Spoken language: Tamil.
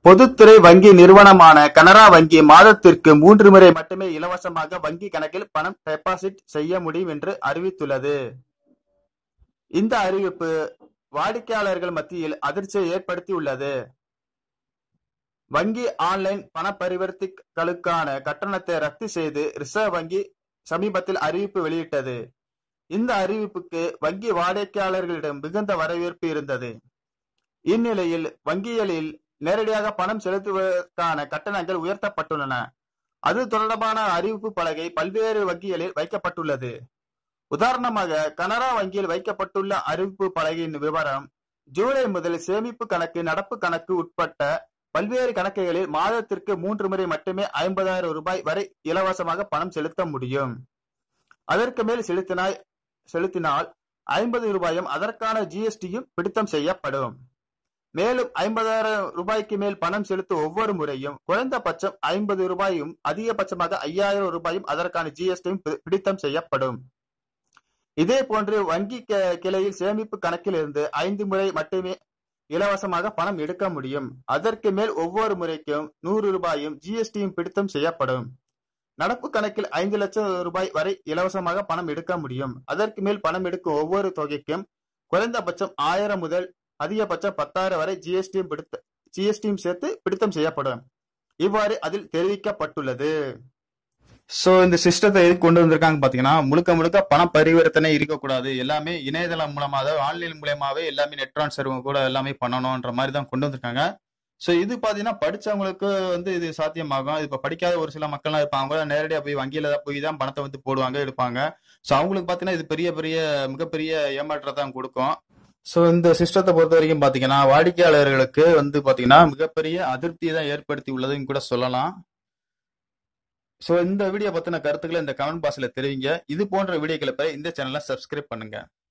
பொதுத்துறை வங்கி நிறுவனமான கனரா வங்கி மாதத்திற்கு மூன்று முறை மட்டுமே இலவசமாக வங்கி கணக்கில் பணம் டெபாசிட் செய்ய முடியும் என்று அறிவித்துள்ளது இந்த அறிவிப்பு வாடிக்கையாளர்கள் மத்தியில் அதிர்ச்சியை ஏற்படுத்தியுள்ளது வங்கி ஆன்லைன் பண பரிவர்த்தனைகளுக்கான கட்டணத்தை ரத்து செய்து ரிசர்வ் வங்கி சமீபத்தில் அறிவிப்பு வெளியிட்டது இந்த அறிவிப்புக்கு வங்கி வாடிக்கையாளர்களிடம் மிகுந்த வரவேற்பு இருந்தது இந்நிலையில் வங்கிகளில் நேரடியாக பணம் செலுத்துவதற்கான கட்டணங்கள் உயர்த்தப்பட்டுள்ளன அது தொடர்பான அறிவிப்பு பலகை பல்வேறு வங்கிகளில் வைக்கப்பட்டுள்ளது உதாரணமாக கனரா வங்கியில் வைக்கப்பட்டுள்ள அறிவிப்பு பலகையின் விவரம் ஜூலை முதல் சேமிப்பு கணக்கு நடப்பு கணக்கு உட்பட்ட பல்வேறு கணக்குகளில் மாதத்திற்கு மூன்று முறை மட்டுமே ஐம்பதாயிரம் ரூபாய் வரை இலவசமாக பணம் செலுத்த முடியும் அதற்கு மேல் செலுத்தினாய் செலுத்தினால் ஐம்பது ரூபாயும் அதற்கான ஜிஎஸ்டியும் பிடித்தம் செய்யப்படும் மேலும் ஐம்பதாயிரம் ரூபாய்க்கு மேல் பணம் செலுத்தும் ஒவ்வொரு முறையும் குறைந்தபட்சம் ஐம்பது ரூபாயும் அதிகபட்சமாக ஐயாயிரம் ரூபாயும் அதற்கான ஜிஎஸ்டியும் பிடித்தம் செய்யப்படும் இதே போன்று வங்கி கிளையில் சேமிப்பு கணக்கில் இருந்து ஐந்து முறை மட்டுமே இலவசமாக பணம் எடுக்க முடியும் அதற்கு மேல் ஒவ்வொரு முறைக்கும் நூறு ரூபாயும் ஜிஎஸ்டியும் பிடித்தம் செய்யப்படும் நடப்பு கணக்கில் ஐந்து லட்சம் ரூபாய் வரை இலவசமாக பணம் எடுக்க முடியும் அதற்கு மேல் பணம் எடுக்கும் ஒவ்வொரு தொகைக்கும் குறைந்தபட்சம் ஆயிரம் முதல் அதிகபட்சம் பத்தாயிரம் வரை ஜிஎஸ்டியும் பிடித்த ஜிஎஸ்டியும் சேர்த்து பிடித்தம் செய்யப்படும் இவ்வாறு அதில் தெரிவிக்கப்பட்டுள்ளது ஸோ இந்த சிஸ்டத்தை எது கொண்டு வந்திருக்காங்க பார்த்தீங்கன்னா முழுக்க முழுக்க பண பரிவர்த்தனை இருக்கக்கூடாது எல்லாமே இணையதளம் மூலமாக அதாவது ஆன்லைன் மூலயமாவே எல்லாமே நெட் ட்ரான்ஸ்ஃபர் கூட எல்லாமே பண்ணணுன்ற மாதிரி தான் கொண்டு வந்திருக்காங்க ஸோ இது பார்த்தீங்கன்னா படித்தவங்களுக்கு வந்து இது சாத்தியமாகும் இப்போ படிக்காத ஒரு சில மக்கள்லாம் இருப்பாங்க அவங்க நேரடியாக போய் வங்கியில் தான் போய் தான் பணத்தை வந்து போடுவாங்க எடுப்பாங்க ஸோ அவங்களுக்கு பார்த்தீங்கன்னா இது பெரிய பெரிய மிகப்பெரிய ஏமாற்றத்தை தான் கொடுக்கும் ஸோ இந்த சிஸ்டத்தை பொறுத்த வரைக்கும் பார்த்தீங்கன்னா வாடிக்கையாளர்களுக்கு வந்து பார்த்தீங்கன்னா மிகப்பெரிய அதிருப்தியை தான் ஏற்படுத்தி உள்ளதுன்னு கூட சொல்லலாம் ஸோ இந்த வீடியோ பற்றின கருத்துக்களை இந்த கமெண்ட் பாக்ஸில் தெரிவிங்க இது போன்ற வீடியோக்களை பெற இந்த சேனலை சப்ஸ்கிரைப் பண்ணுங்க